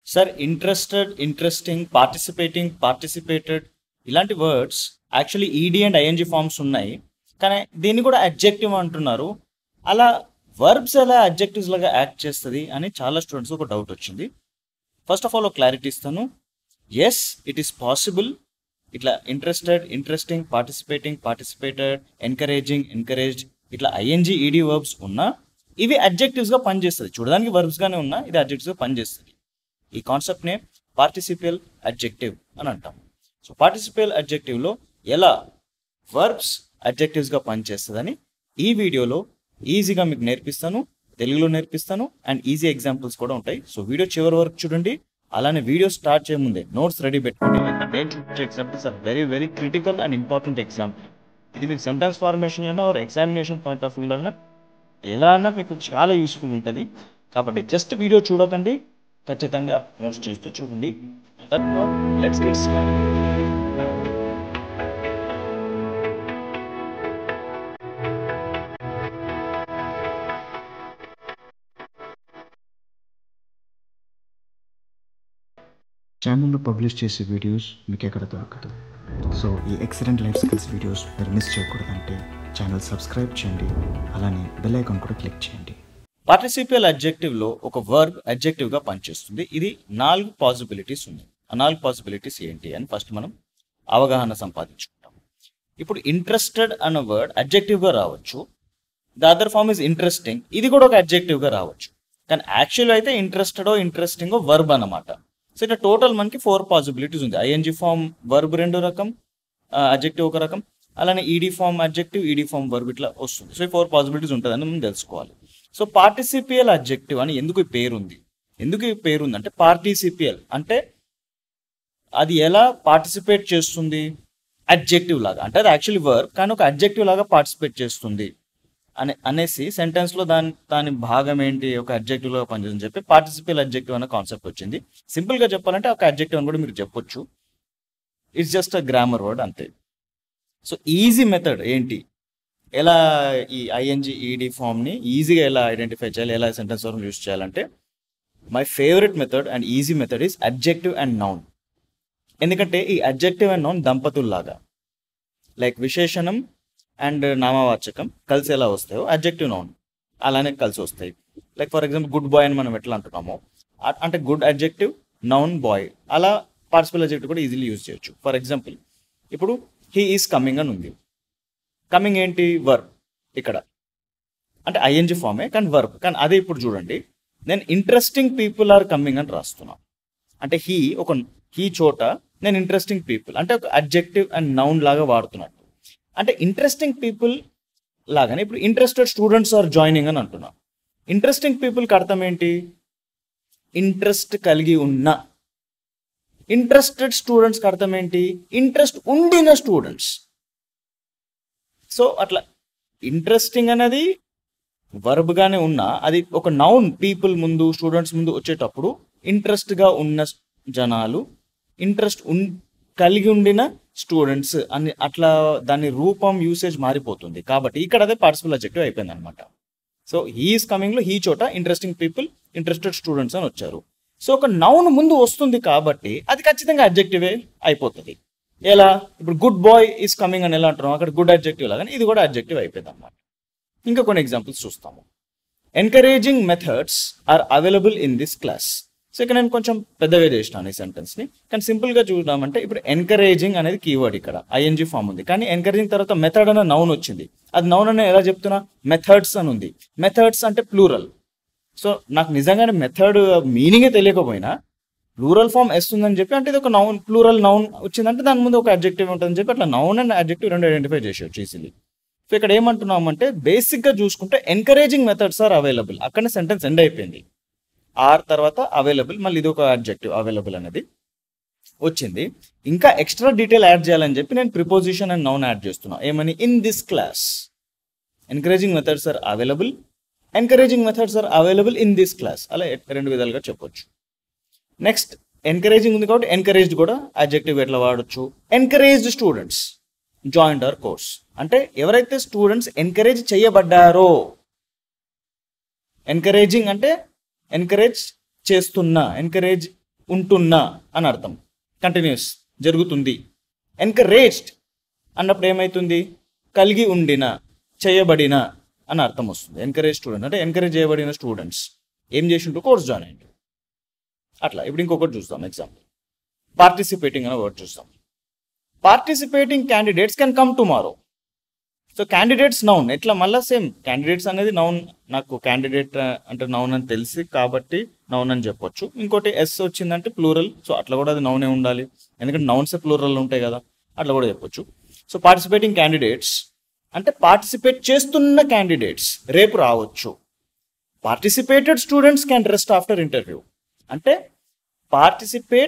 Sir interested interesting participating participated ఇలాంటి words actually ED and ING forms ఉన్నాయి కానీ దీన్ని కూడా అడ్జెక్టివ్ అంటున్నారు అలా వర్బ్స్ ఎలా అడ్జెక్టివ్స్ లాగా యాక్ట్ చేస్తుంది అని చాలా స్టూడెంట్స్ ఒక డౌట్ వచ్చింది ఫస్ట్ ఆఫ్ ఆల్ ఒక క్లారిటీ ఇస్తాను ఎస్ ఇట్ ఈస్ పాసిబుల్ ఇట్లా interested interesting participating participated encouraging encouraged ఇట్లా ఐఎన్జి ఈడీ వర్బ్స్ ఉన్నా ఇవి adjectives గా పనిచేస్తుంది చూడడానికి verbs గానే ఉన్నా ఇది adjectives గా పనిచేస్తుంది ఈ కాన్సెప్ట్నే పార్టిసిపియల్ అడ్జెక్టివ్ అని అంటాం సో పార్టిసిపియల్ అడ్జెక్టివ్లో ఎలా వర్బ్స్ అడ్జెక్టివ్స్గా పనిచేస్తుందని ఈ వీడియోలో ఈజీగా మీకు నేర్పిస్తాను తెలుగులో నేర్పిస్తాను అండ్ ఈజీ ఎగ్జాంపుల్స్ కూడా ఉంటాయి సో వీడియో చివరి వరకు చూడండి అలానే వీడియో స్టార్ట్ చేయముందే నోట్స్ రెడీ పెట్టుకోండి నేను చూపించే examples are very very critical and important example ఇది మీకు సెంటెన్స్ ఫార్మేషన్ అయినా ఆర్ ఎగ్జామినేషన్ పాయింట్ ఆఫ్ వ్యూలో ఎలా అన్నా మీకు చాలా యూస్ఫుల్ ఉంటుంది కాబట్టి జస్ట్ వీడియో చూడకండి ఖచ్చితంగా నోట్స్ చేస్తూ చూడండి లెట్స్ గెట్ ఛానల్లో పబ్లిష్ చేసే వీడియోస్ మీకు ఎక్కడ దొరకదు సో ఈ ఎక్సలెంట్ లైఫ్ స్కిల్స్ వీడియోస్ మీరు మిస్ చేయకూడదంటే ఛానల్ సబ్స్క్రైబ్ చేయండి అలానే బెల్ ఐకాన్ కూడా క్లిక్ చేయండి పార్టిసిపియల్ అడ్జెక్టివ్లో ఒక వర్బ్ అడ్జెక్టివ్గా పనిచేస్తుంది ఇది నాలుగు పాసిబిలిటీస్ ఉన్నాయి ఆ నాలుగు పాసిబిలిటీస్ ఏంటి అని ఫస్ట్ మనం అవగాహన సంపాదించుకుంటాం ఇప్పుడు ఇంట్రెస్టెడ్ అన్న వర్డ్ అడ్జెక్టివ్గా రావచ్చు the other form is interesting ఇది కూడా ఒక అడ్జెక్టివ్గా రావచ్చు కానీ యాక్చువల్ అయితే ఇంట్రెస్టెడో ఇంట్రెస్టింగో వర్బ్ అన్నమాట సో ఇట్లా టోటల్ మనకి ఫోర్ పాసిబిలిటీస్ ఉంది ఐఎన్జి ఫార్మ్ వర్బ్ రెండు రకం అడ్జెక్టివ్ ఒక రకం అలానే ED form adjective ED form verb ఇట్లా వస్తుంది సో ఈ ఫోర్ పాసిబిలిటీస్ ఉంటుందని మనం తెలుసుకోవాలి సో పార్టిసిపియల్ అడ్జెక్టివ్ అని ఎందుకు ఈ పేరు ఉంది ఎందుకు ఈ పేరు ఉంది అంటే పార్టిసిపియల్ అంటే అది ఎలా పార్టిసిపేట్ చేస్తుంది అడ్జెక్టివ్ లాగా అంటే అది యాక్చువల్లీ వర్బ్ కానీ ఒక అడ్జెక్టివ్ లాగా పార్టిసిపేట్ చేస్తుంది అనే అనేసి సెంటెన్స్లో దాని దాని భాగం ఏంటి ఒక అడ్జెక్టివ్ లాగా పనిచేస్తుంది చెప్పి పార్టిసిపల్ అడ్జెక్టివ్ అనే కాన్సెప్ట్ వచ్చింది సింపుల్గా చెప్పాలంటే ఒక అడ్జెక్టివ్ అని కూడా మీరు చెప్పొచ్చు it's just a grammar word అంతే సో ఈజీ మెథడ్ ఏంటి ఎలా ఈ ఐఎన్జి ఈడీ ఫామ్ని ఈజీగా ఎలా ఐడెంటిఫై చేయాలి ఎలా సెంటెన్స్ ఫార్మ్ యూస్ చేయాలంటే my favourite method and easy method is adjective and noun ఎందుకంటే ఈ అడ్జెక్టివ్ అండ్ నౌన్ దంపతుల్లాగా లైక్ విశేషణం అండ్ నామవాచకం కలిసి ఎలా వస్తాయో అడ్జెక్టివ్ నౌన్ అలానే కలిసి వస్తాయి like for example good boy అని మనం ఎట్లా అంటున్నామో అ- అంటే గుడ్ అడ్జెక్టివ్ నౌన్ బాయ్ అలా పార్టిసిపల్ అడ్జెక్టివ్ కూడా ఈజీలీ యూజ్ చేయొచ్చు ఫర్ ఎగ్జాంపుల్ ఇప్పుడు హీ ఈస్ కమింగ్ అని ఉంది కమింగ్ ఏంటి వర్బ్ ఇక్కడ అంటే ఐఎన్జి ఫామే కానీ వర్బ్ కానీ అదే ఇప్పుడు చూడండి నేను ఇంట్రెస్టింగ్ పీపుల్ ఆర్ కమింగ్ అని రాస్తున్నా అంటే హీ ఒక హీ చోట నేను ఇంట్రెస్టింగ్ పీపుల్ అంటే ఒక అడ్జెక్టివ్ అండ్ నౌన్ లాగా వాడుతున్నట్టు అంటే ఇంట్రెస్టింగ్ పీపుల్ లాగానే ఇప్పుడు ఇంట్రెస్టెడ్ స్టూడెంట్స్ ఆర్ జాయినింగ్ అని అంటున్నా ఇంట్రెస్టింగ్ పీపుల్కి అర్థం ఏంటి ఇంట్రెస్ట్ కలిగి ఉన్న ఇంట్రెస్టెడ్ స్టూడెంట్స్కి అర్థం ఏంటి ఇంట్రెస్ట్ ఉండిన స్టూడెంట్స్ సో అట్లా ఇంట్రెస్టింగ్ అనేది verb గానే ఉన్నా అది ఒక నౌన్ పీపుల్ ముందు స్టూడెంట్స్ ముందు వచ్చేటప్పుడు interest గా ఉన్న జనాలు ఇంట్రెస్ట్ ఉన్ కలిగి ఉండిన స్టూడెంట్స్ అని అట్లా దాని రూపం యూసేజ్ మారిపోతుంది కాబట్టి ఇక్కడ అదే పార్టిసిపల్ అబ్జెక్టివ్ అయిపోయింది అనమాట సో హీఈస్ కమింగ్ లో హీ చోట ఇంట్రెస్టింగ్ పీపుల్ ఇంట్రెస్టెడ్ స్టూడెంట్స్ అని వచ్చారు సో ఒక నౌన్ ముందు వస్తుంది కాబట్టి అది ఖచ్చితంగా అడ్జెక్టివే అయిపోతుంది ఎలా ఇప్పుడు గుడ్ బాయ్ ఈస్ కమింగ్ అని ఎలా అంటున్నాం అక్కడ గుడ్ అడ్జెక్టివ్ లాగా ఇది కూడా అడ్జెక్టివ్ అయిపోయింది అనమాట ఇంకా కొన్ని ఎగ్జాంపుల్స్ చూస్తాము encouraging methods are available in this class so ఇక్కడ నేను కొంచెం పెద్దగా చేసినాను ఈ సెంటెన్స్ని కానీ సింపుల్గా చూద్దామంటే ఇప్పుడు ఎన్కరేజింగ్ అనేది కీవర్డ్ ఇక్కడ ఐఎన్జి ఫామ్ ఉంది కానీ ఎన్కరేజింగ్ తర్వాత మెథడ్ అనే నౌన్ వచ్చింది అది నౌన్ అనే ఎలా చెప్తున్నా మెథడ్స్ అని ఉంది మెథడ్స్ అంటే ప్లూరల్ సో నాకు నిజంగానే మెథడ్ మీనింగే తెలియకపోయినా ప్లూరల్ ఫామ్ ఎస్ ఉందని చెప్పి అంటే ఇది ఒక నౌన్ ప్లూరల్ నౌన్ వచ్చిందంటే దాని ముందు ఒక అడ్జెక్టివ్ ఉంటుందని చెప్పి అట్లా నౌన్ అండ్ అడ్జెక్టివ్ రెండు ఐడెంటిఫై చేసేయచ్చు ఈజీలీ సో ఇక్కడ ఏమంటున్నాం అంటే బేసిక్గా చూసుకుంటే ఎన్కరేజింగ్ మెథడ్స్ ఆర్ అవైలబుల్ అక్కడనే సెంటెన్స్ ఎండ్ అయిపోయింది ఆర్ తర్వాత అవైలబుల్ మళ్ళీ ఇది ఒక అడ్జెక్టివ్ అవైలబుల్ అనేది వచ్చింది ఇంకా ఎక్స్ట్రా డీటెయిల్ యాడ్ చేయాలని చెప్పి నేను ప్రిపోజిషన్ అండ్ నౌన్ యాడ్ చేస్తున్నా ఏమని in this class encouraging methods are available encouraging methods are available in this class అలా రెండు విధాలుగా చెప్పొచ్చు నెక్స్ట్ ఎన్కరేజింగ్ ఉంది కాబట్టి ఎన్కరేజ్డ్ కూడా అడ్జెక్టివ్ ఎట్లా వాడచ్చు encouraged students joined our course అంటే ఎవరైతే స్టూడెంట్స్ ఎంకరేజ్ చేయబడ్డారో ఎంకరేజింగ్ అంటే ఎంకరేజ్ చేస్తున్నా ఎంకరేజ్ ఉంటున్నా అని అర్థం కంటిన్యూస్ జరుగుతుంది ఎన్కరేజ్డ్ అన్నప్పుడు ఏమవుతుంది కలిగి ఉండిన చేయబడిన అని అర్థం వస్తుంది ఎంకరేజ్ స్టూడెంట్ అంటే ఎంకరేజ్ చేయబడిన స్టూడెంట్స్ ఏం చేసిండ్రు కోర్స్ జాయిన్ అయ్యిండు అట్లా ఇప్పుడు ఇంకొకటి చూస్తాం ఎగ్జాంపుల్ పార్టిసిపేటింగ్ అనే వర్డ్ చూస్తాం participating candidates can come tomorrow so candidates noun ఎట్లా మళ్ళీ సేమ్ క్యాండిడేట్స్ అనేది నౌన్ నాకు క్యాండిడేట్ అంటే నౌన్ అని తెలిసి కాబట్టి నౌన్ అని చెప్పొచ్చు ఇంకోటి ఎస్ వచ్చిందంటే ప్లూరల్ సో అట్లా కూడా అది నౌనే ఉండాలి ఎందుకంటే నౌన్స్ ప్లూరల్ ఉంటాయి కదా అట్లా కూడా చెప్పొచ్చు సో పార్టిసిపేటింగ్ క్యాండిడేట్స్ అంటే పార్టిసిపేట్ చేస్తున్న క్యాండిడేట్స్ రేపు రావచ్చు participated students can rest after interview అంటే పార్టిసిపేట్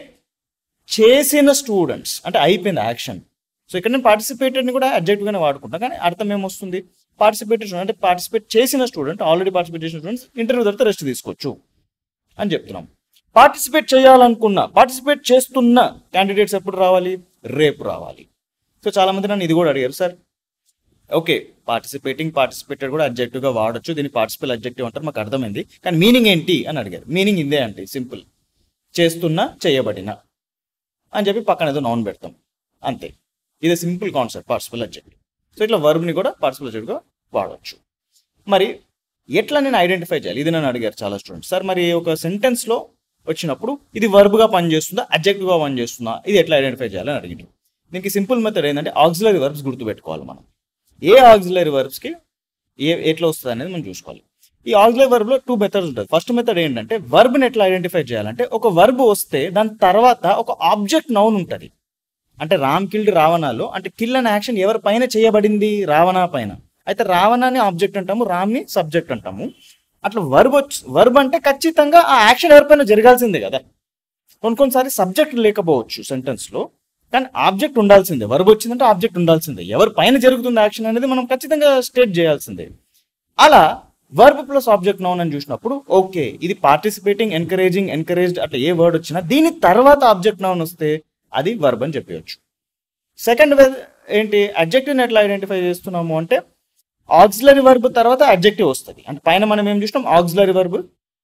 చేసిన స్టూడెంట్స్ అంటే అయిపోయింది యాక్షన్ సో ఇక్కడ నేను పార్టిసిపేటెడ్ని కూడా అబ్జెక్టివ్గానే వాడుకుంటాను కానీ అర్థం ఏమొస్తుంది పార్టిసిపేటెడ్ అంటే పార్టిసిపేట్ చేసిన స్టూడెంట్ ఆల్రెడీ పార్టిసిపేట్ చేసిన స్టూడెంట్స్ ఇంటర్వ్యూ తర్వాత రెస్ట్ తీసుకోవచ్చు అని చెప్తున్నాం పార్టిసిపేట్ చేయాలనుకున్న పార్టిసిపేట్ చేస్తున్న క్యాండిడేట్స్ ఎప్పుడు రావాలి రేపు రావాలి సో చాలా మంది నన్ను ఇది కూడా అడిగారు సార్ ఓకే పార్టిసిపేటింగ్ పార్టిసిపేటెడ్ కూడా అబ్జెక్టివ్గా వాడొచ్చు దీన్ని పార్టిసిపేట్ అబ్జెక్టివ్ అంటారు మాకు అర్థమైంది కానీ మీనింగ్ ఏంటి అని అడిగారు మీనింగ్ ఇదే అంటే సింపుల్ చేస్తున్న చేయబడిన అని చెప్పి పక్కన ఏదో నౌన్ పెడతాం అంతే ఇది simple concept participle objective so ఇట్లా వర్బ్ని కూడా పార్టిసిపల్ అబ్జెక్టివ్గా వాడవచ్చు మరి ఎట్లా నేను ఐడెంటిఫై చేయాలి ఇది నన్ను అడిగారు చాలా స్టూడెంట్స్ సార్ మరి ఒక సెంటెన్స్లో వచ్చినప్పుడు ఇది వర్బ్గా పనిచేస్తుందా అబ్జెక్టివ్గా పనిచేస్తుందా ఇది ఎట్లా ఐడెంటిఫై చేయాలని అడిగిండు దీనికి సింపుల్ మెథడ్ ఏంటంటే ఆక్సిలరీ వర్బ్స్ గుర్తుపెట్టుకోవాలి మనం ఏ ఆక్సిలరీ వర్బ్స్కి ఏ ఎట్లా వస్తుంది అనేది మనం చూసుకోవాలి ఈ ఆక్సిలరీ వర్బ్ లో టూ మెథడ్స్ ఉంటుంది ఫస్ట్ మెథడ్ ఏంటంటే వర్బ్ని ఎట్లా ఐడెంటిఫై చేయాలంటే ఒక వర్బ్ వస్తే దాని తర్వాత ఒక ఆబ్జెక్ట్ నౌన్ ఉంటుంది అంటే రామ్ కిల్డ్ రావణాలో అంటే కిల్ అనే యాక్షన్ ఎవరి పైన చేయబడింది రావణ పైన అయితే రావణాని ఆబ్జెక్ట్ అంటాము రామ్ని సబ్జెక్ట్ అంటాము అట్లా వర్బ్ వచ్చి వర్బ్ అంటే ఖచ్చితంగా ఆ యాక్షన్ ఎవరిపైన జరగాల్సిందే కదా కొన్ని కొన్నిసారి సబ్జెక్ట్ లేకపోవచ్చు సెంటెన్స్ లో కానీ ఆబ్జెక్ట్ ఉండాల్సిందే వర్బ్ వచ్చిందంటే ఆబ్జెక్ట్ ఉండాల్సిందే ఎవరి పైన జరుగుతుంది యాక్షన్ అనేది మనం ఖచ్చితంగా స్టేట్ చేయాల్సిందే అలా వర్బ్ ప్లస్ ఆబ్జెక్ట్ నౌన్ అని చూసినప్పుడు ఓకే ఇది పార్టిసిపేటింగ్ ఎంకరేజింగ్ ఎంకరేజ్డ్ అట్లా ఏ వర్డ్ వచ్చినా దీని తర్వాత ఆబ్జెక్ట్ నౌన్ వస్తే అది వర్బ్ అని చెప్పవచ్చు సెకండ్ ఏంటి అడ్జెక్టివ్ని ఎట్లా ఐడెంటిఫై చేస్తున్నాము అంటే ఆక్సిలరీ వర్బ్ తర్వాత అడ్జెక్టివ్ వస్తుంది అంటే పైన మనం ఏం చూసినాం ఆక్సిలరీ వర్బ్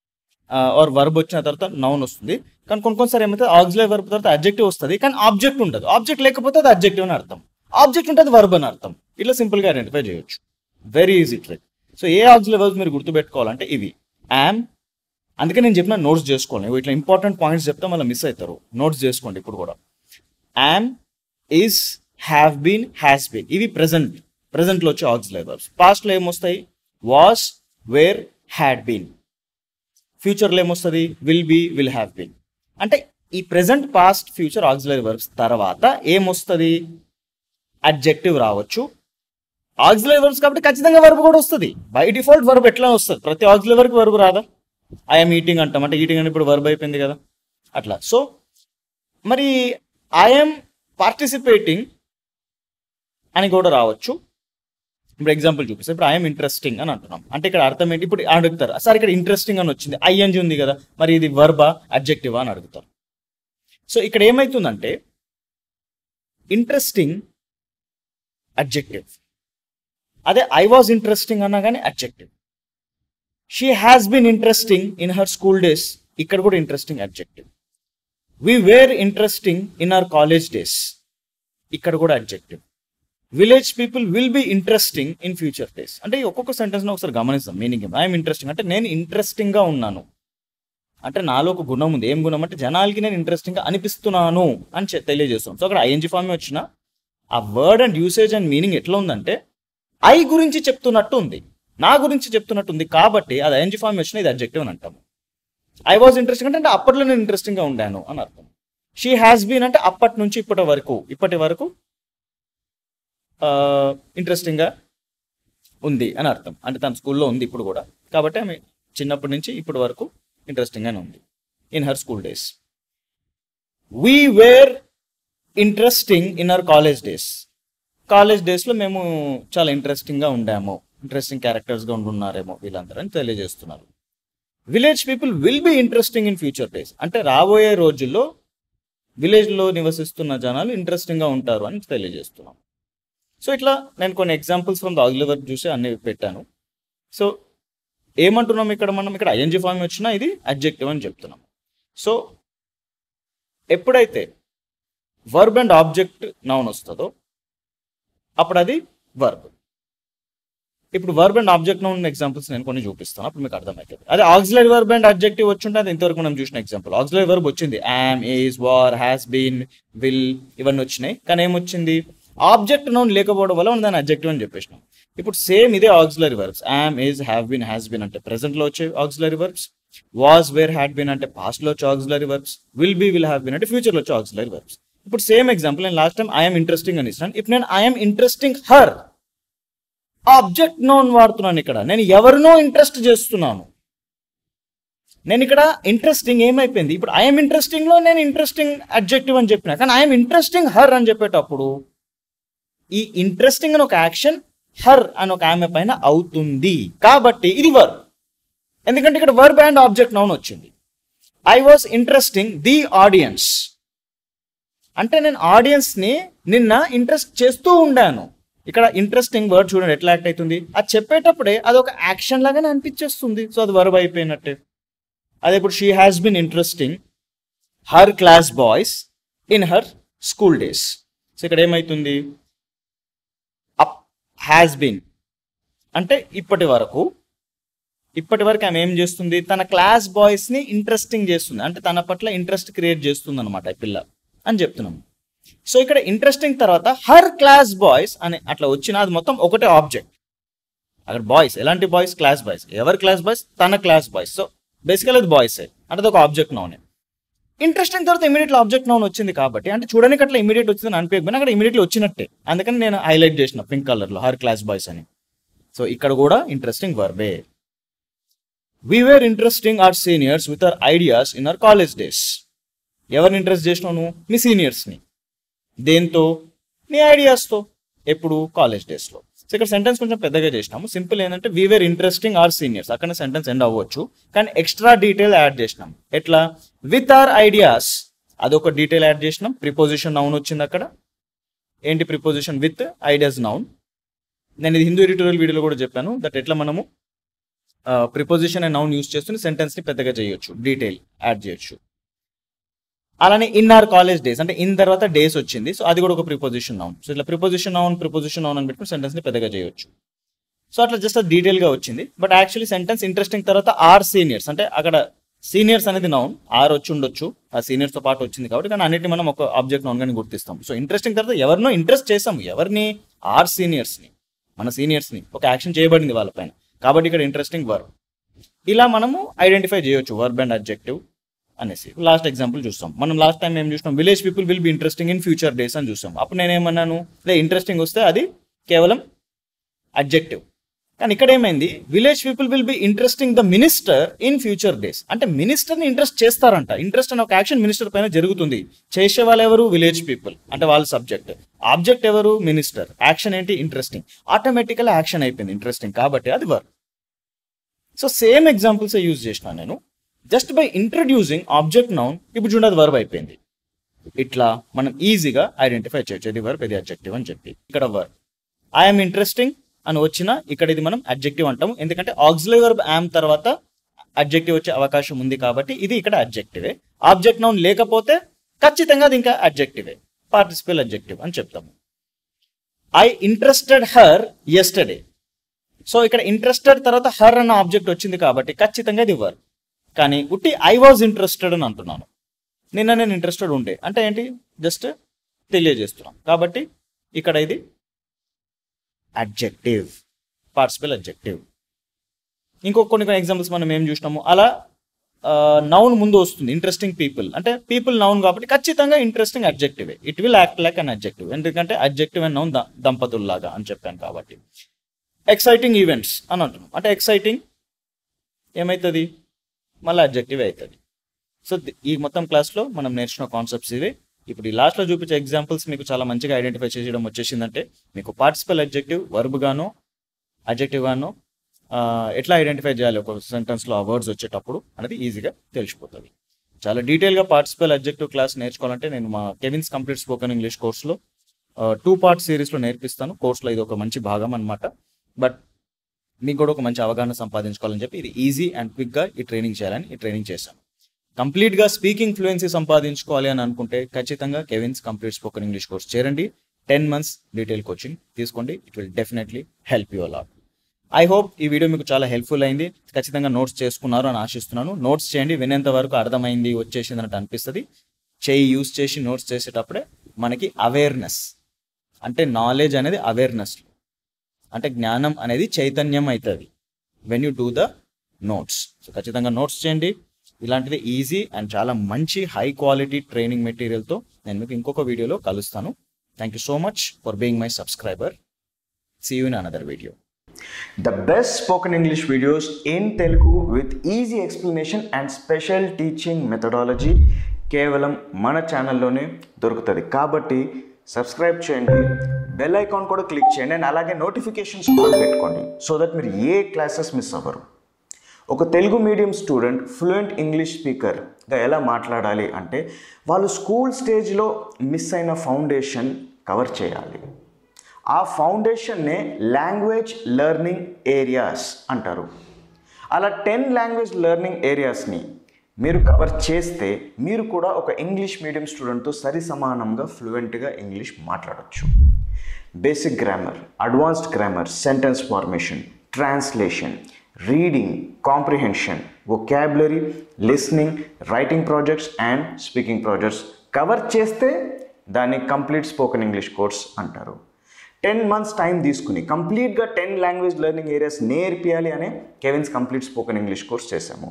ఆర్ వర్బ్ వచ్చిన తర్వాత నౌన్ వస్తుంది కానీ కొన్ని కొన్నిసారి ఏమైతే ఆక్సిలరీ వర్బ్ తర్వాత అడ్జెక్టివ్ వస్తుంది కానీ ఆబ్జెక్ట్ ఉండదు ఆబ్జెక్ట్ లేకపోతే అది అడ్జెక్టివ్ అని అర్థం ఆబ్జెక్ట్ ఉంటే అది వర్బ్ అని అర్థం ఇట్లా సింపుల్గా ఐడెంటిఫై చేయొచ్చు వెరీ ఈజీ ట్రిక్ సో ఏ ఆక్సిలరీ వర్బ్స్ మీరు గుర్తుపెట్టుకోవాలంటే ఇవి యామ్ అందుకే నేను చెప్పిన నోట్స్ చేసుకోండి ఇవి ఇట్లా ఇంపార్టెంట్ పాయింట్స్ చెప్తే మళ్ళీ మిస్ అవుతారు నోట్స్ చేసుకోండి ఇప్పుడు కూడా am is have been has been ఇవి ప్రెసెంట్ ప్రెసెంట్లో వచ్చే ఆక్సిలరీ వర్బ్స్ పాస్ట్లో ఏమొస్తాయి వాస్ వేర్ హ్యాడ్ బీన్ ఫ్యూచర్లో ఏమొస్తుంది will be will have been అంటే ఈ present past future auxiliary verbs తర్వాత ఏమొస్తుంది అడ్జెక్టివ్ రావచ్చు ఆక్సిలరీ వర్బ్స్ కాబట్టి ఖచ్చితంగా వర్బ్ కూడా వస్తుంది బై డిఫాల్ట్ వర్బ్ ఎట్లా వస్తుంది ప్రతి ఆక్సిలరీ వర్బ్ వర్బ్ రాదా ఐఎమ్ ఈటింగ్ అంటాం అంటే ఈటింగ్ అని ఇప్పుడు వర్బ్ అయిపోయింది కదా అట్లా సో మరి ఐఎమ్ పార్టిసిపేటింగ్ అని కూడా రావచ్చు ఇప్పుడు ఎగ్జాంపుల్ చూపిస్తే ఇప్పుడు ఐఎమ్ ఇంట్రెస్టింగ్ అని అంటున్నాం అంటే ఇక్కడ అర్థం ఏంటి ఇప్పుడు అడుగుతారు సార్ ఇక్కడ ఇంట్రెస్టింగ్ అని వచ్చింది ఐఎన్జి ఉంది కదా మరి ఇది వర్బా అబ్జెక్టివా అని అడుగుతారు సో ఇక్కడ ఏమైతుందంటే ఇంట్రెస్టింగ్ అడ్జెక్టివ్ అదే ఐ వాజ్ ఇంట్రెస్టింగ్ అన్నా కానీ adjective she has been interesting in her school days ఇక్కడ కూడా interesting adjective we were interesting in our college days ఇక్కడ కూడా adjective village people will be interesting in future days అంటే ఈ ఒక్కొక్క సెంటెన్స్ ఒకసారి గమనిస్తాం మీనింగ్ ఐఎమ్ ఇంట్రెస్టింగ్ అంటే నేను ఇంట్రెస్టింగ్ గా ఉన్నాను అంటే నాలో ఒక గుణం ఉంది ఏం గుణం అంటే జనాలకి నేను ఇంట్రెస్టింగ్ గా అనిపిస్తున్నాను అని చె- తెలియజేస్తాం సో అక్కడ ఐఎన్జి ఫామ్ వచ్చిన ఆ word and usage and meaning ఎట్లా ఉందంటే ఐ గురించి చెప్తున్నట్టు ఉంది నా గురించి చెప్తున్నట్టు ఉంది కాబట్టి అది ఐఎన్జి ఫామ్ వచ్చిన ఇది అబ్జెక్టివ్ అని అంటాము ఐ వాజ్ ఇంట్రెస్టింగ్ అంటే అప్పట్లో నేను ఇంట్రెస్టింగ్ గా ఉండాను అని అర్థం షీ హ్యాస్ బీన్ అంటే అప్పటి నుంచి ఇప్పటి వరకు ఇప్పటి వరకు ఇంట్రెస్టింగ్గా ఉంది అని అర్థం అంటే తన స్కూల్లో ఉంది ఇప్పుడు కూడా కాబట్టి ఆమె చిన్నప్పటి నుంచి ఇప్పటి వరకు ఇంట్రెస్టింగ్గానే ఉంది in her school days we were interesting in our college days college డేస్లో మేము చాలా ఇంట్రెస్టింగ్గా ఉండాము ఇంట్రెస్టింగ్ క్యారెక్టర్స్గా ఉండున్నారేమో వీళ్ళందరూ అని తెలియజేస్తున్నారు village people will be interesting in future days అంటే రాబోయే రోజుల్లో విలేజ్లో నివసిస్తున్న జనాలు ఇంట్రెస్టింగ్గా ఉంటారు అని తెలియజేస్తున్నాం సో ఇట్లా నేను కొన్ని examples from the ugly work చూసి అన్ని పెట్టాను సో ఏమంటున్నాం ఇక్కడ మనం ఇక్కడ ఐఎన్జి ఫామ్ వచ్చినా ఇది అడ్జెక్టివ్ అని చెప్తున్నాం సో ఎప్పుడైతే వర్బ్ అండ్ ఆబ్జెక్ట్ నౌన్ వస్తుందో అప్పుడు అది వర్బ్ ఇప్పుడు verb and object noun examples నేను కొన్ని చూపిస్తాను అప్పుడు మీకు అర్థమవుతుంది అదే ఆక్సిలరీ వర్బ్ అండ్ అడ్జెక్టివ్ వచ్చి అది ఇంతవరకు మనం చూసిన ఎగ్జాంపుల్ ఆక్సిలరీ వర్బ్ వచ్చింది am is were has been will ఇవన్నీ వచ్చినాయి కానీ ఏమొచ్చింది ఆబ్జెక్ట్ నౌన్ లేకపోవడం వల్ల మనం దాన్ని అడ్జెక్టివ్ అని చెప్పేసినాం ఇప్పుడు సేమ్ ఇదే auxiliary verbs am is have been has been అంటే present లో వచ్చే auxiliary verbs was were had been అంటే past లో వచ్చే auxiliary verbs will be will have been అంటే future లో వచ్చే ఆక్సిలరీ వర్బ్స్ ఇప్పుడు సేమ్ ఎగ్జాంపుల్ నేను లాస్ట్ టైం ఐఎమ్ ఇంట్రెస్టింగ్ అని ఇస్తాను ఇప్పుడు నేను I'm interesting her object noun వాడుతున్నాను ఇక్కడ నేను ఎవరినో ఇంట్రెస్ట్ చేస్తున్నాను నేను ఇక్కడ ఇంట్రెస్టింగ్ ఏమైపోయింది ఇప్పుడు ఐఎమ్ ఇంట్రెస్టింగ్ లో నేను ఇంట్రెస్టింగ్ అడ్జెక్టివ్ అని చెప్పిన కానీ ఐఎమ్ ఇంట్రెస్టింగ్ హర్ అని చెప్పేటప్పుడు ఈ ఇంట్రెస్టింగ్ అని ఒక యాక్షన్ హర్ అని ఒక ఆమె పైన అవుతుంది కాబట్టి ఇది వర్బ్ ఎందుకంటే ఇక్కడ వర్బ్ అండ్ ఆబ్జెక్ట్ నౌన్ వచ్చింది I was interesting the audience అంటే నేను ఆడియన్స్ ని నిన్న ఇంట్రెస్ట్ చేస్తూ ఉండాను ఇక్కడ ఇంట్రెస్టింగ్ వర్డ్ చూడండి ఎట్లా యాక్ట్ అవుతుంది అది చెప్పేటప్పుడే అది ఒక యాక్షన్ లాగానే అనిపించేస్తుంది సో అది వర్బ్ అయిపోయినట్టే అదే ఇప్పుడు she has been interesting her class boys in her school days so ఇక్కడ ఏమైతుంది అప్ హ్యాస్ బిన్ అంటే ఇప్పటి వరకు ఇప్పటి వరకు ఆమె ఏం చేస్తుంది తన క్లాస్ బాయ్స్ ని ఇంట్రెస్టింగ్ చేస్తుంది అంటే తన పట్ల ఇంట్రెస్ట్ క్రియేట్ చేస్తుంది అనమాట ఈ పిల్ల అని చెప్తున్నాం సో ఇక్కడ ఇంట్రెస్టింగ్ తర్వాత హర్ క్లాస్ బాయ్స్ అని అట్లా వచ్చిన అది మొత్తం ఒకటే ఆబ్జెక్ట్ అక్కడ బాయ్స్ ఎలాంటి బాయ్స్ క్లాస్ బాయ్స్ ఎవరి క్లాస్ బాయ్స్ తన క్లాస్ బాయ్స్ సో బేసికల్ అది బాయ్స్ అంటే అది ఒక ఆబ్జెక్ట్ నౌన్ ఇంట్రెస్టింగ్ తర్వాత ఇమీడియట్లీ ఆబ్జెక్ట్ నౌన్ వచ్చింది కాబట్టి అంటే చూడడానికి అట్లా ఇమీడియట్ వచ్చింది అనిపించకపోయినా అక్కడ ఇమీడియట్లీ వచ్చినట్టే అందుకని నేను హైలైట్ చేసిన పింక్ కలర్ లో హర్ క్లాస్ బాయ్స్ అని సో ఇక్కడ కూడా ఇంట్రెస్టింగ్ వర్బే we were interesting our seniors with our ideas in our college days ఎవరిని ఇంట్రెస్ట్ చేసినావు నువ్వు మీ సీనియర్స్ని దేంతో నీ ఐడియాస్తో ఎప్పుడు కాలేజ్ డేస్లో సో ఇక్కడ సెంటెన్స్ కొంచెం పెద్దగా చేసినాము సింపుల్ ఏంటంటే we were interesting our seniors అక్కడ సెంటెన్స్ ఎండ్ అవ్వచ్చు కానీ ఎక్స్ట్రా డీటెయిల్ యాడ్ చేసినాం ఎట్లా విత్ ఆర్ ఐడియాస్ అదొక డీటెయిల్ యాడ్ చేసినాం ప్రిపోజిషన్ నౌన్ వచ్చింది అక్కడ ఏంటి ప్రిపోజిషన్ విత్ ఐడియాస్ నౌన్ నేను ఇది హిందూ ఎడిటోరియల్ వీడియోలో కూడా చెప్పాను దట్ ఎట్లా మనము ప్రిపోజిషన్ అండ్ నౌన్ యూస్ చేస్తున్న సెంటెన్స్ ని పెద్దగా చేయొచ్చు డీటెయిల్ యాడ్ చేయొచ్చు అలానే ఇన్ ఆర్ కాలేజ్ డేస్ అంటే ఇన్ తర్వాత డేస్ వచ్చింది సో అది కూడా ఒక ప్రిపోజిషన్ నౌన్ సో ఇట్లా ప్రిపోజిషన్ నౌన్ ప్రిపోజిషన్ నౌన్ అని పెట్టుకుని సెంటెన్స్ ని పెద్దగా చేయొచ్చు సో అట్లా జస్ట్ అది డీటెయిల్ గా వచ్చింది బట్ యాక్చువల్లీ సెంటెన్స్ ఇంట్రెస్టింగ్ తర్వాత ఆర్ సీనియర్స్ అంటే అక్కడ సీనియర్స్ అనేది నౌన్ ఆర్ వచ్చి ఉండొచ్చు ఆ సీనియర్స్ తో పాటు వచ్చింది కాబట్టి కానీ అన్నిటిని మనం ఒక ఆబ్జెక్ట్ నౌన్ గాని గుర్తిస్తాం సో ఇంట్రెస్టింగ్ తర్వాత ఎవరినో ఇంట్రెస్ట్ చేసాము ఎవరిని ఆర్ సీనియర్స్ ని మన సీనియర్స్ ని ఒక యాక్షన్ చేయబడింది వాళ్ళపైన కాబట్టి ఇక్కడ ఇంట్రెస్టింగ్ వర్బ్ ఇలా మనము ఐడెంటిఫై చేయొచ్చు వర్బ్ అండ్ అడ్జెక్టివ్ అనేసి లాస్ట్ ఎగ్జాంపుల్ చూస్తాం మనం లాస్ట్ టైం ఏం చూస్తాం village people will be interesting in future days అని చూస్తాం అప్పుడు నేను ఏమన్నాను లే ఇంట్రెస్టింగ్ వస్తే అది కేవలం అడ్జెక్టివ్ కానీ ఇక్కడ ఏమైంది village people will be interesting the minister in future days అంటే మినిస్టర్ ని ఇంట్రెస్ట్ చేస్తారంట ఇంట్రెస్ట్ అనే ఒక యాక్షన్ మినిస్టర్ పైన జరుగుతుంది చేసే వాళ్ళు ఎవరు విలేజ్ పీపుల్ అంటే వాళ్ళ సబ్జెక్ట్ ఆబ్జెక్ట్ ఎవరు మినిస్టర్ యాక్షన్ ఏంటి ఇంట్రెస్టింగ్ ఆటోమేటికల్ యాక్షన్ అయిపోయింది ఇంట్రెస్టింగ్ కాబట్టి అది work so same examples use చేసిన నేను just by introducing object noun ఇప్పుడు చూడదు వర్బ్ అయిపోయింది ఇట్లా మనం ఈజీగా ఐడెంటిఫై చేయొచ్చు ఇది వర్బ్ ఇది అడ్జెక్టివ్ అని చెప్పి ఇక్కడ వర్బ్ ఐఎమ్ ఇంట్రెస్టింగ్ అని వచ్చిన ఇక్కడ ఇది మనం అడ్జెక్టివ్ అంటాము ఎందుకంటే ఆక్సిలరీ వర్బ్ యామ్ తర్వాత అడ్జెక్టివ్ వచ్చే అవకాశం ఉంది కాబట్టి ఇది ఇక్కడ అడ్జెక్టివే ఆబ్జెక్ట్ నౌన్ లేకపోతే ఖచ్చితంగా అది ఇంకా అడ్జెక్టివే పార్టిసిపల్ అడ్జెక్టివ్ అని చెప్తాము I interested her yesterday so ఇక్కడ ఇంట్రెస్టెడ్ తర్వాత హర్ అన్న ఆబ్జెక్ట్ వచ్చింది కాబట్టి ఖచ్చితంగా ఇది వర్బ్ కానీ ఉట్టి ఐ వాజ్ ఇంట్రెస్టెడ్ అని అంటున్నాను నిన్న నేను ఇంట్రెస్టెడ్ ఉండే అంటే ఏంటి జస్ట్ తెలియజేస్తున్నాం కాబట్టి ఇక్కడ ఇది అడ్జెక్టివ్ పార్టిసిపల్ అడ్జెక్టివ్ ఇంకో కొన్ని కొన్ని ఎగ్జాంపుల్స్ మనం ఏం చూసినాము అలా నౌన్ ముందు వస్తుంది ఇంట్రెస్టింగ్ పీపుల్ అంటే పీపుల్ నౌన్ కాబట్టి ఖచ్చితంగా ఇంట్రెస్టింగ్ అడ్జెక్టివే it will act like an adjective ఎందుకంటే అడ్జెక్టివ్ అండ్ నౌన్ దంపతుల్లాగా అని చెప్పాను కాబట్టి ఎక్సైటింగ్ ఈవెంట్స్ అని అంటున్నాం అంటే ఎక్సైటింగ్ ఏమవుతుంది మళ్ళీ అడ్జెక్టివ్ అవుతుంది సో ఈ మొత్తం క్లాస్లో మనం నేర్చుకున్న కాన్సెప్ట్స్ ఇవే ఇప్పుడు ఈ లాస్ట్లో చూపించే ఎగ్జాంపుల్స్ మీకు చాలా మంచిగా ఐడెంటిఫై చేయడం వచ్చేసిందంటే మీకు పార్టిసిపల్ అడ్జెక్టివ్ వర్బ్ గాను అడ్జెక్టివ్ గాను ఆ, ఎట్లా ఐడెంటిఫై చేయాలి ఒక సెంటెన్స్లో ఆ వర్డ్స్ వచ్చేటప్పుడు అనేది ఈజీగా తెలిసిపోతుంది చాలా డీటెయిల్గా పార్టిసిపల్ అడ్జెక్టివ్ క్లాస్ నేర్చుకోవాలంటే నేను మా కెవిన్స్ కంప్లీట్ స్పోకెన్ ఇంగ్లీష్ కోర్సులో టూ పార్ట్ సిరీస్లో నేర్పిస్తాను కోర్సులో ఇది ఒక మంచి భాగం అనమాట బట్ మీకు కూడా ఒక మంచి అవగాహన సంపాదించుకోవాలని చెప్పి ఇది ఈజీ అండ్ క్విక్గా ఈ ట్రైనింగ్ చేయాలని ఈ ట్రైనింగ్ చేశాను కంప్లీట్గా స్పీకింగ్ ఫ్లూయెన్సీ సంపాదించుకోవాలి అని అనుకుంటే ఖచ్చితంగా Kevin's complete spoken English course చేరండి టెన్ మంత్స్ డీటెయిల్ కోచింగ్ తీసుకోండి it will definitely help you a lot I hope ఈ వీడియో మీకు చాలా హెల్ప్ఫుల్ అయింది ఖచ్చితంగా నోట్స్ చేసుకున్నారు అని ఆశిస్తున్నాను నోట్స్ చేయండి వినేంత వరకు అర్థమైంది వచ్చేసింది అన్నట్టు అనిపిస్తుంది చేయి యూస్ చేసి నోట్స్ చేసేటప్పుడే మనకి అవేర్నెస్ అంటే నాలెడ్జ్ అనేది అవేర్నెస్ అంటే జ్ఞానం అనేది చైతన్యం అవుతుంది when you do the notes so ఖచ్చితంగా నోట్స్ చేయండి ఇలాంటిది ఈజీ అండ్ చాలా మంచి హై క్వాలిటీ ట్రైనింగ్ మెటీరియల్తో నేను మీకు ఇంకొక వీడియోలో కలుస్తాను thank you so much for being my subscriber see you in another video The best spoken English videos in Telugu with easy explanation and special teaching methodology కేవలం మన ఛానల్లోనే దొరుకుతుంది కాబట్టి సబ్స్క్రైబ్ చేయండి బెల్ ఐకాన్ కూడా క్లిక్ చేయండి and అలాగే notifications కూడా పెట్టుకోండి సో దట్ మీరు ఏ క్లాసెస్ మిస్ అవ్వరు ఒక Telugu medium student fluent English స్పీకర్గా ఎలా మాట్లాడాలి అంటే వాళ్ళు స్కూల్ స్టేజ్లో మిస్ అయిన ఫౌండేషన్ కవర్ చేయాలి ఆ ఫౌండేషన్నే లాంగ్వేజ్ లెర్నింగ్ ఏరియాస్ అంటారు అలా టెన్ లాంగ్వేజ్ లెర్నింగ్ ఏరియాస్ని మీరు కవర్ చేస్తే మీరు కూడా ఒక ఇంగ్లీష్ మీడియం స్టూడెంట్తో సరి సమానంగా ఫ్లూయెంట్గా ఇంగ్లీష్ మాట్లాడచ్చు basic grammar advanced grammar sentence formation translation reading comprehension vocabulary listening writing projects and speaking projects cover చేస్తే దాన్ని కంప్లీట్ స్పోకెన్ ఇంగ్లీష్ కోర్స్ అంటారు టెన్ మంత్స్ టైం తీసుకుని కంప్లీట్గా టెన్ లాంగ్వేజ్ లెర్నింగ్ ఏరియాస్ నేర్పియాలి అనే Kevin's complete spoken English course చేశాము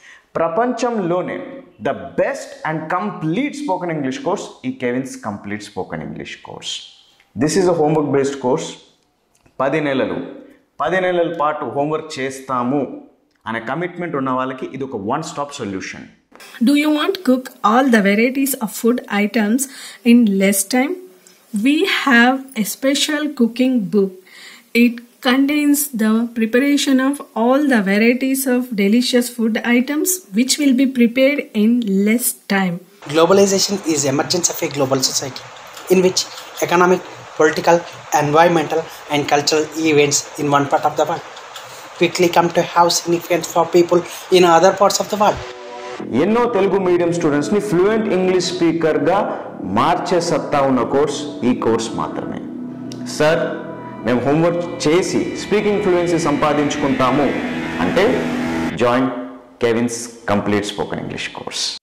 ప్రపంచంలోనే the best and complete spoken English course ఈ Kevin's complete spoken English course this is a homework based course పది నెలలు పది నెలల పాటు హోంవర్క్ చేస్తాము అనే కమిట్మెంట్ ఉన్న వాళ్ళకి ఇది ఒక one stop solution Do you want to cook all the varieties of food items in less time? We have a special cooking book. It contains the preparation of all the varieties of delicious food items which will be prepared in less time. Globalization is emergence of a global society in which economic, political, environmental and cultural events in one part of the world quickly come to have significance for people in other parts of the world. ఎన్నో Telugu medium స్టూడెంట్స్ని fluent English స్పీకర్గా మార్చే సత్తా ఉన్న course ఈ course మాత్రమే sir మేము homework చేసి స్పీకింగ్ ఫ్లూయెన్సీ సంపాదించుకుంటాము అంటే join Kevin's complete spoken English course